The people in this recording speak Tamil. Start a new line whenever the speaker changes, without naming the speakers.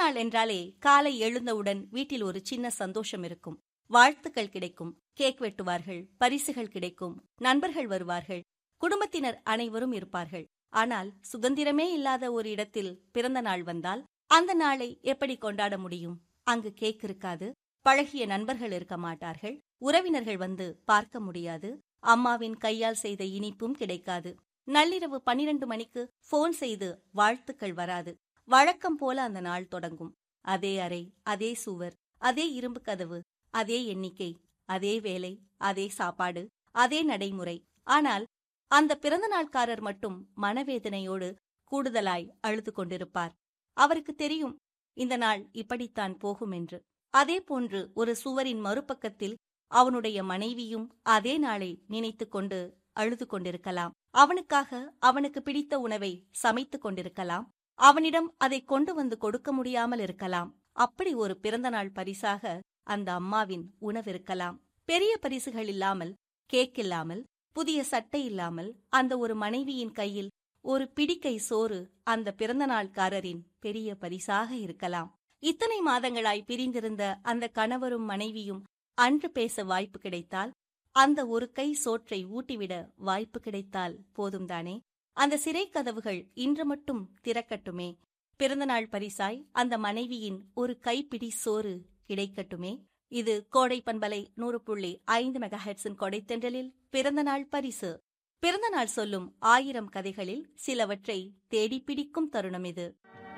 நாள் என்றாலே காலை எழுந்தவுடன் வீட்டில் ஒரு சின்ன சந்தோஷம் இருக்கும் வாழ்த்துக்கள் கிடைக்கும் கேக் வெட்டுவார்கள் பரிசுகள் கிடைக்கும் நண்பர்கள் வருவார்கள் குடும்பத்தினர் அனைவரும் இருப்பார்கள் ஆனால் சுதந்திரமே இல்லாத ஒரு இடத்தில் பிறந்த நாள் வந்தால் அந்த நாளை எப்படி கொண்டாட முடியும் அங்கு கேக் இருக்காது பழகிய நண்பர்கள் இருக்க மாட்டார்கள் உறவினர்கள் வந்து பார்க்க முடியாது அம்மாவின் கையால் செய்த இனிப்பும் கிடைக்காது நள்ளிரவு பனிரெண்டு மணிக்கு போன் செய்து வாழ்த்துக்கள் வராது வழக்கம் போல அந்த நாள் தொடங்கும் அதே அறை அதே சுவர் அதே இரும்பு கதவு அதே எண்ணிக்கை அதே வேலை அதே சாப்பாடு அதே நடைமுறை ஆனால் அந்த பிறந்தநாள்காரர் மட்டும் மனவேதனையோடு கூடுதலாய் அழுது கொண்டிருப்பார் அவருக்கு தெரியும் இந்த நாள் இப்படித்தான் போகும் என்று அதே போன்று ஒரு சுவரின் மறுபக்கத்தில் அவனுடைய மனைவியும் அதே நாளை நினைத்துக் கொண்டு அழுது கொண்டிருக்கலாம் அவனுக்காக அவனுக்கு பிடித்த உணவை சமைத்துக் கொண்டிருக்கலாம் அவனிடம் அதை கொண்டு வந்து கொடுக்க முடியாமல் இருக்கலாம் அப்படி ஒரு பிறந்தநாள் பரிசாக அந்த அம்மாவின் உணவிருக்கலாம் பெரிய பரிசுகள் இல்லாமல் கேக் இல்லாமல் புதிய சட்டை இல்லாமல் அந்த ஒரு மனைவியின் கையில் ஒரு பிடிக்கை சோறு அந்த பிறந்தநாள்காரரின் பெரிய பரிசாக இருக்கலாம் இத்தனை மாதங்களாய் பிரிந்திருந்த அந்த கணவரும் மனைவியும் அன்று பேச வாய்ப்பு கிடைத்தால் அந்த ஒரு கை சோற்றை ஊட்டிவிட வாய்ப்பு கிடைத்தால் போதும்தானே அந்த சிறை கதவுகள் இன்று மட்டும் திறக்கட்டுமே பிறந்தநாள் பரிசாய் அந்த மனைவியின் ஒரு கைப்பிடி சோறு கிடைக்கட்டுமே இது கோடை பண்பலை நூறு புள்ளி ஐந்து மெகா ஹெட்ஸின் கொடைத்தென்றலில் பிறந்தநாள் பரிசு பிறந்தநாள் சொல்லும் ஆயிரம் கதைகளில் சிலவற்றை தேடிப்பிடிக்கும் தருணம் இது